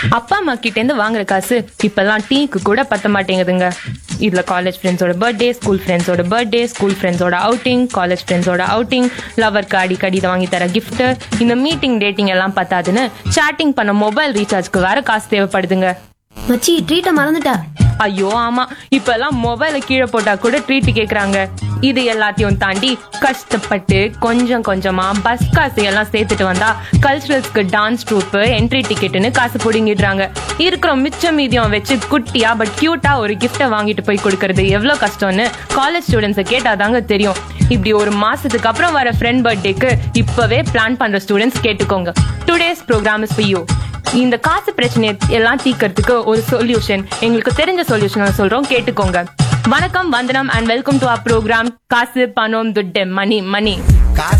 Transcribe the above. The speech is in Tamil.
அப்பா அம்மா கிட்ட இருந்து வாங்குற காசு இப்பெல்லாம் டீக்கு கூட பத்த மாட்டேங்குதுங்க இதுல காலேஜ் ஃப்ரெண்ட்ஸோட பர்த்டே ஸ்கூல் ஃப்ரெண்ட்ஸோட பர்த்டே ஸ்கூல் ஃப்ரெண்ட்ஸோட அவுட்டிங் காலேஜ் ஃப்ரெண்ட்ஸோட அவுட்டிங் லவருக்கு அடிக்கடி இதை வாங்கி தர gift இந்த மீட்டிங் டேட்டிங் எல்லாம் பத்தாதுன்னு சாட்டிங் பண்ண மொபைல் ரீசார்ஜ்க்கு வேற காசு தேவைப்படுதுங்க மச்சி ட்ரீட்டை மறந்துட்டா ஐயோ ஆமா இப்ப எல்லாம் மொபைல கீழே போட்டா கூட ட்ரீட் கேக்குறாங்க இது எல்லாத்தையும் தாண்டி கஷ்டப்பட்டு கொஞ்சம் கொஞ்சமா பஸ் காசு எல்லாம் சேர்த்துட்டு வந்தா கல்ச்சுரல்ஸ்க்கு டான்ஸ் ட்ரூப் என்ட்ரி டிக்கெட்னு காசு புடுங்கிடுறாங்க இருக்கிற மிச்சம் மீதியம் வச்சு குட்டியா பட் கியூட்டா ஒரு கிஃப்ட வாங்கிட்டு போய் கொடுக்கறது எவ்வளவு கஷ்டம்னு காலேஜ் ஸ்டூடெண்ட்ஸை கேட்டாதாங்க தெரியும் இப்படி ஒரு மாசத்துக்கு அப்புறம் வர ஃப்ரெண்ட் பர்த்டேக்கு இப்பவே பிளான் பண்ற ஸ்டூடெண்ட்ஸ் கேட்டுக்கோங்க today's program is for you இந்த காசு பிரச்சனையை எல்லாம் தீர்க்கறதுக்கு ஒரு சொல்யூஷன் எங்களுக்கு தெரிஞ்ச சொல்யூஷன் சொல்றோம் கேட்டுக்கோங்க வணக்கம் வந்தனம் and welcome to our program காசு பணம் துட்டு மணி மணி காசு